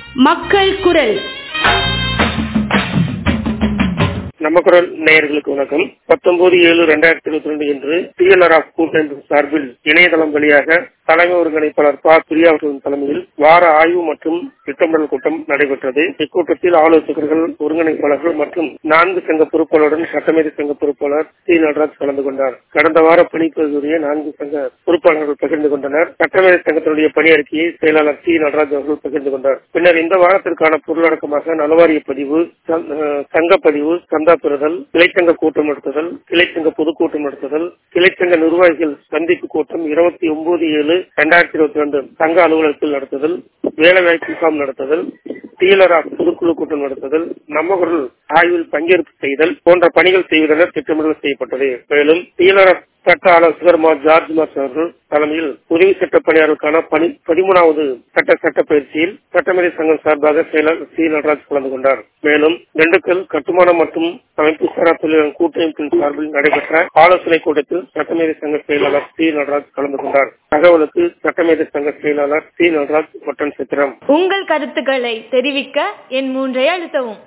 மக்கள் குரல் நம்ம குரல் நேயர்களுக்கு வணக்கம் பத்தொன்பது ஏழு ரெண்டாயிரத்தி இருபத்தி ரெண்டு இன்று டிஎல்ஆர் ஆஃப் கூட்டமைப்பு சார்பில் இணையதளம் வழியாக தலைமை ஒருங்கிணைப்பாளர் ப பிரியா அவர்களின் தலைமையில் வார ஆய்வு மற்றும் திட்டமிடல் கூட்டம் நடைபெற்றது இக்கூட்டத்தில் ஆலோசகர்கள் ஒருங்கிணைப்பாளர்கள் மற்றும் நான்கு சங்க பொறுப்பாளருடன் சட்டமேதை சங்க பொறுப்பாளர் சி நடராஜ் கலந்து கொண்டார் கடந்த வார பணிப்பகுதியை நான்கு சங்க பொறுப்பாளர்கள் பகிர்ந்து கொண்டனர் சட்டமேதை சங்கத்தினுடைய பணி அறிக்கையை செயலாளர் சி நடராஜ் அவர்கள் பகிர்ந்து கொண்டார் பின்னர் இந்த வாரத்திற்கான பொருளடக்கமாக நலவாரிய பதிவு சங்க பதிவு சந்தா பெறுதல் கிளைச்சங்க கூட்டம் நடத்துதல் கிளைச்சங்க பொதுக்கூட்டம் நடத்துதல் கிளைச்சங்க நிர்வாகிகள் சந்திப்பு கூட்டம் இருபத்தி ஒன்பது ஏழு இரண்டாயிரத்தி இருபத்தி ரெண்டு சங்க அலுவலகத்தில் நடத்துதல் வேலைவாய்ப்பு முகாம் நடத்துதல் டீலர் ஆஃப் பொதுக்குழு கூட்டம் நடத்துதல் நம்ம குரல் ஆய்வில் பங்கேற்பு செய்தல் போன்ற பணிகள் செய்வதென திட்டமிடல் செய்யப்பட்டது மேலும் டீலர் ஆஃப் சட்ட ஆலோசகர் மா ஜார்ஜ் மாஸ் அவர்கள் தலைமையில் உதவி சட்ட பணியாளருக்கான பணி பதிமூணாவது சட்ட சட்ட பயிற்சியில் சட்டமேதை சங்கம் சார்பாக செயலர் சி நடராஜ் கலந்து கொண்டார் மேலும் திண்டுக்கல் கட்டுமானம் மற்றும் அமைப்பு சாரா தொழிலாளர் கூட்டமைப்பின் சார்பில் நடைபெற்ற ஆலோசனை கூட்டத்தில் சட்டமேதை சங்க செயலாளர் சி நடராஜ் கலந்து கொண்டார் தகவலுக்கு சட்டமேதை சங்க செயலாளர் சி நடராஜ் ஒட்டன் சித்திரம் உங்கள் கருத்துக்களை தெரிவிக்க என் மூன்றை அழுத்தவும்